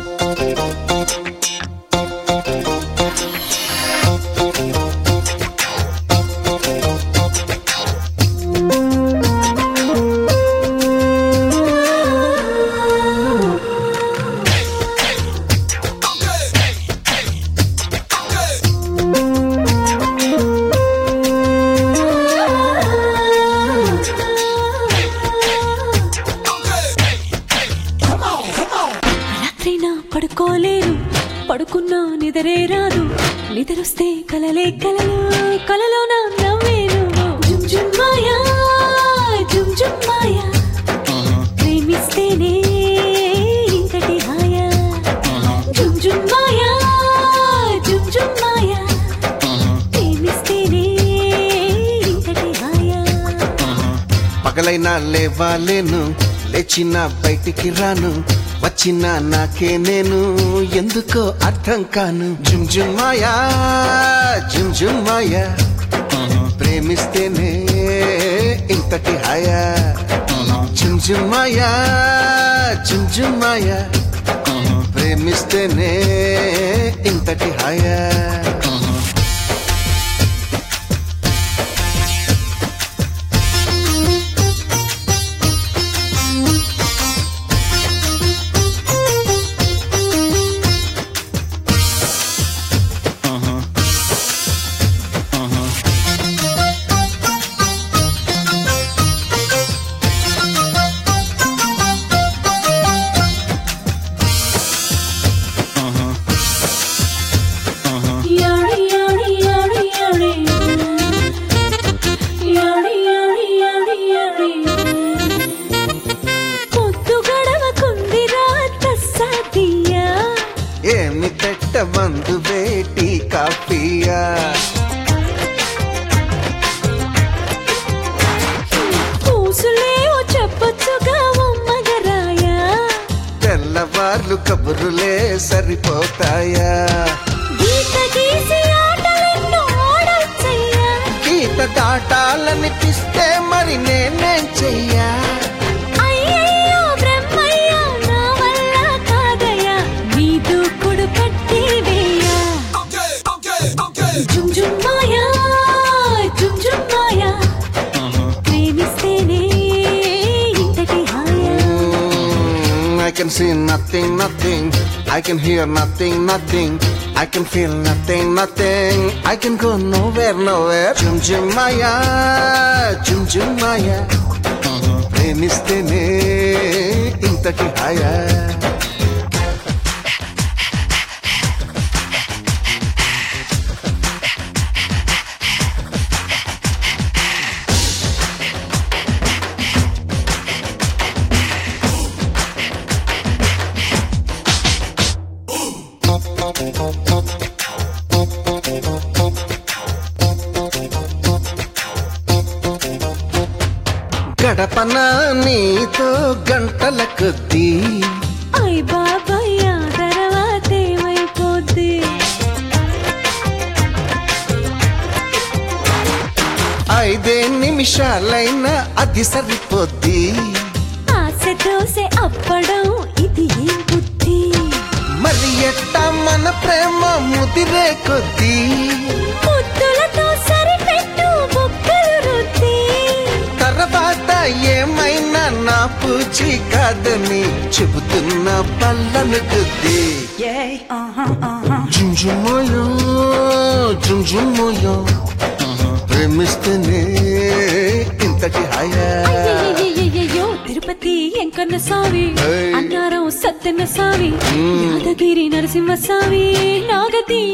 రాత్రైనా పడుకోలేను పడుకున్నా నిద్రే రాదు నిద్రొస్తే కలలే కలలు కలలో నా నవ్వేను జుమ్ జుమ్ మాయా జుమ్ జుమ్ మాయా ప్రేమిస్తేనే ఇంకటి హాయా జుమ్ జుమ్ మాయా జుమ్ జుమ్ మాయా ప్రేమిస్తేనే ఇంకటి హాయా పగలైనా లేవాలేను లేచిన బయటికి రాను వచ్చిన నాకే నేను ఎందుకో అర్థం కాను జుమ్ జుమ్ మాయా జుమ్ జుమ్ మాయా ప్రేమిస్తేనే ఇంతటి హాయా జుమ్ జుమ్ మాయా జుమ్ జుమ్ మాయా ప్రేమిస్తేనే ఇంతటి హాయా యాడి యాడి యాడి యాడి యాడి యాడి యాడి యాడి పొద్దు గడవకుందిరా తస్సాదియా ఏమి పెట్ట మందు వేటి కాఫీయా పూసులేవో చెప్పొచ్చుగా ఉమ్మగరాయా తెల్లవార్లు కబురులే సరిపోతాయా గీత గీసి ఆటలెన్నో ఆడొచ్చయ్యా గీత దాటాలనిపిస్తే మరి నేనేం చెయ్యా అయ్యయ్యో బ్రహ్మయ్య నా వల్ల కాదయ్యా నీ దూకుడు పట్టి వేయా జుమ్ జుమ్ మాయా జుమ్ జుమ్ మాయా ప్రేమిస్తేనే ఇంతటి హాయా I can see nothing, nothing. I can hear nothing, nothing. I can feel nothing, nothing. I can go nowhere, nowhere. Jum jum maya, jum jum maya. ప్రేమిస్తేనే ఇంతటి హాయా గడపన నీతో గంటల కొద్దీ అయ్ బాబాయ్ ఆ తర్వాత ఏమైపోద్ది ఐదే నిమిషాలైనా అది సరిపోద్ది ఆశ దోశ అప్పడం ఇది ఏం బుద్ధి మరి ఎట్టా మన ప్రేమ ముదిరే కొద్దీ ముద్దులతో సరిపెట్టు బుక్కలు రుద్ది తర్వాత ఏమైనా నా పూచి కాదని చెబుతున్న పల్లను గుద్ది జుంజుమోయో జుంజుమోయో ప్రేమిస్తేనే ఇంతటి హాయా అయ్యయ్యయ్యయ్యయ్యో, తిరుపతి ఎంకన్న స్వామి ఏయ్. అన్నారం సత్యన్న స్వామి యాదగిరి నరసింహ స్వామి నాగతి